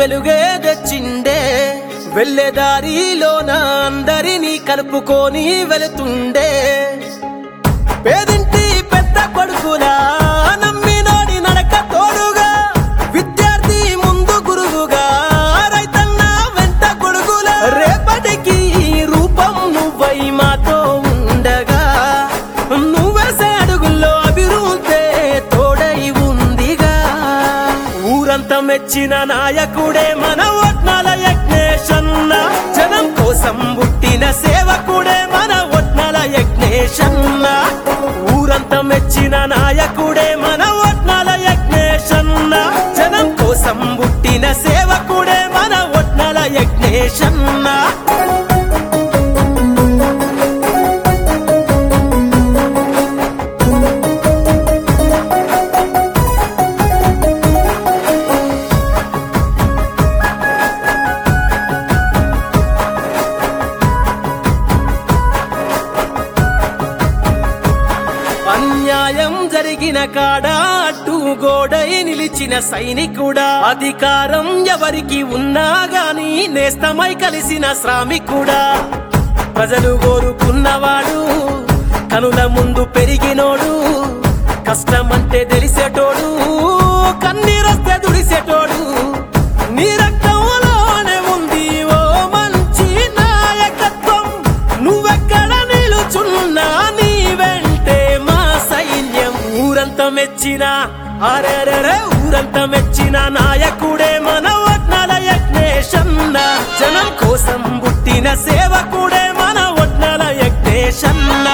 వెలుగే తెచ్చిండే వెళ్ళే దారిలోన అందరినీ కలుపుకొని వెళుతుండే పేదింటి పెద్ద కొడుకులా నమ్మినోడి నడక తోడుగా విద్యార్థి ముందు గురువుగా రైతన్న వెంట కొడుకులా రేపటికి ఈ రూపం నువ్వై మాతో ఉండగా నువ్వేసే అడుగుల్లో అభివృద్ధే తోడై ఉందిగా ఊరంతా మెచ్చిన నాయకుడే మన ఒట్నాల యజ్ఞేశన్న జనం కోసం పుట్టిన సేవకుడే మన ఒట్నాల యజ్ఞేశన్న ఊరంతా మెచ్చిన నాయకుడే మన ఒట్నాల యజ్ఞేశన్న జనం కోసం పుట్టిన సేవకుడే మన ఒట్నాల యజ్ఞేశన్న అన్యాయం జరిగిన కాడ అడ్డు గోడై నిలిచిన సైనికుడా అధికారం ఎవరికి ఉన్నా గాని నేస్తమై కలిసిన శ్రామికుడా ప్రజలు కోరుకున్నవాడు కనుల ముందు పెరిగినోడు కష్టమంటే తెలిసేటోడు కన్నీరొస్తే దుడిసేటోడు నీ రక్తంలోనే ఉంది ఓ మంచి నాయకత్వం నువ్వెక్కడ నిలుచున్నా నీ వెంటే మా సైన్యం ఊరంతా మెచ్చిన అరెరెరే ఊరంతా మెచ్చిన నాయకుడే మన ఒట్నాల యజ్ఞేశన్న జనం కోసం పుట్టిన సేవకుడే మన ఒట్నాల యజ్ఞేశన్న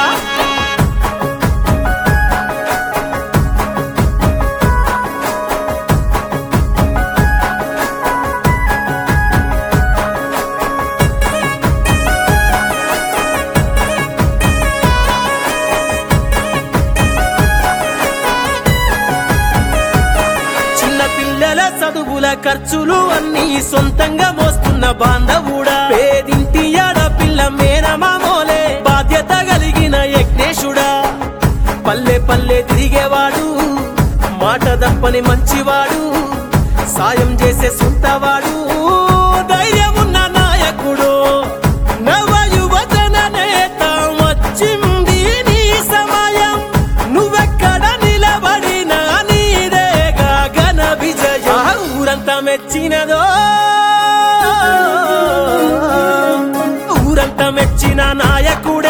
చిన్న పిల్లల చదువుల ఖర్చులు అన్ని సొంతంగా మోస్తున్న బాంధవుడా పేదింటి ఆడపిల్ల మేనమామోలే బాధ్యత కలిగిన యజ్ఞేశుడా పల్లె పల్లె తిరిగేవాడు మాట దప్పని మంచివాడు సాయం చేసే సొంతవాడు ధైర్యమున్న నాయకుడు నవ యువజన నేత వచ్చింది నీ సమయం నువ్వెక్కడ నిలబడినా నీదేగా ఘన విజయ ఊరంతా మెచ్చినదో ఊరంతా మెచ్చిన నాయకుడు